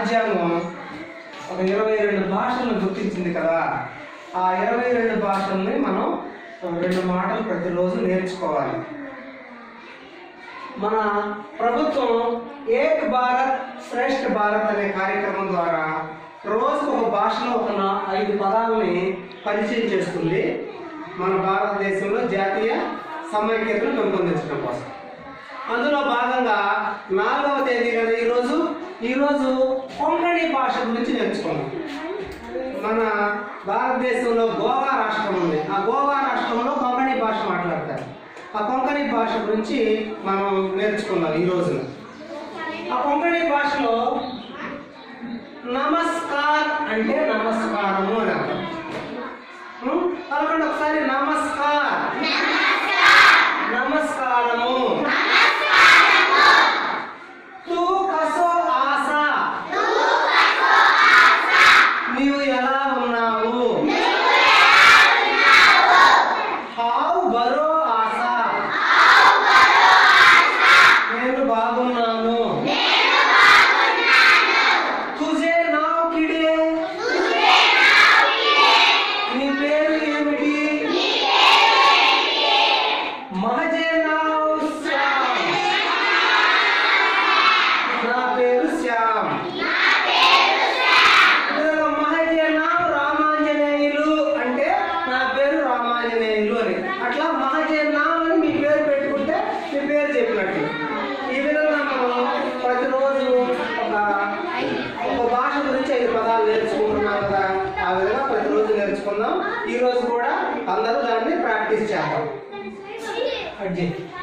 రాజ్యాంగం ఒక ఇరవై రెండు భాషలను గుర్తించింది కదా ఆ ఇరవై రెండు భాషల్ని మనం రెండు మాటలు ప్రతిరోజు నేర్చుకోవాలి మన ప్రభుత్వం ఏక్ భారత్ శ్రేష్ఠ భారత్ అనే కార్యక్రమం ద్వారా రోజుకు ఒక భాషలో ఒక నా- ఐదు పదాలని పరిచయం చేస్తుంది మన భారతదేశంలో జాతీయ సమైక్యతను పెంపొందించడం కోసం అందులో భాగంగా నాలుగవ తేదీ కదా ఈరోజు ఈరోజు కొంకణి భాష గురించి నేర్చుకున్నాం మన భారతదేశంలో గోవా రాష్ట్రం ఉంది ఆ గోవా రాష్ట్రంలో కొంకణి భాష మాట్లాడతారు ఆ కొంకణి భాష గురించి మనం నేర్చుకుందాం ఈ రోజున ఆ కొంకణి భాషలో నమస్కార్ అంటే నమస్కారము అని అర్థం ఉం? పలకండి ఒకసారి నమస్కార్ నమస్కారము తూ కసో ఆశ నీవు ఎలా ఉన్నావు హావ్ బరో ఆశ నేను బాగున్నాను తుజే నావ్ కిడే నీ పేరు ఏమిటి మహజే నావ్ శ్యామ్ నా పేరు శ్యామ్ ఇందులో మహజే నావ్ రామాంజనేయులు అంటే నా పేరు రామాంజనేయులు అని అట్లా మహజే నావ్ అని మీ పేరు పెట్టుకుంటే మీ పేరు చెప్పినట్లు ఈ విధంగా మనం ప్రతిరోజు ఒక ఒక భాష గురించి ఐదు పదాలు నేర్చుకుంటున్నాం కదా ఆ విధంగా ప్రతిరోజు నేర్చుకుందాం ఈ రోజు కూడా అందరూ దాన్ని ప్రాక్టీస్ చేద్దాం అడ్జీ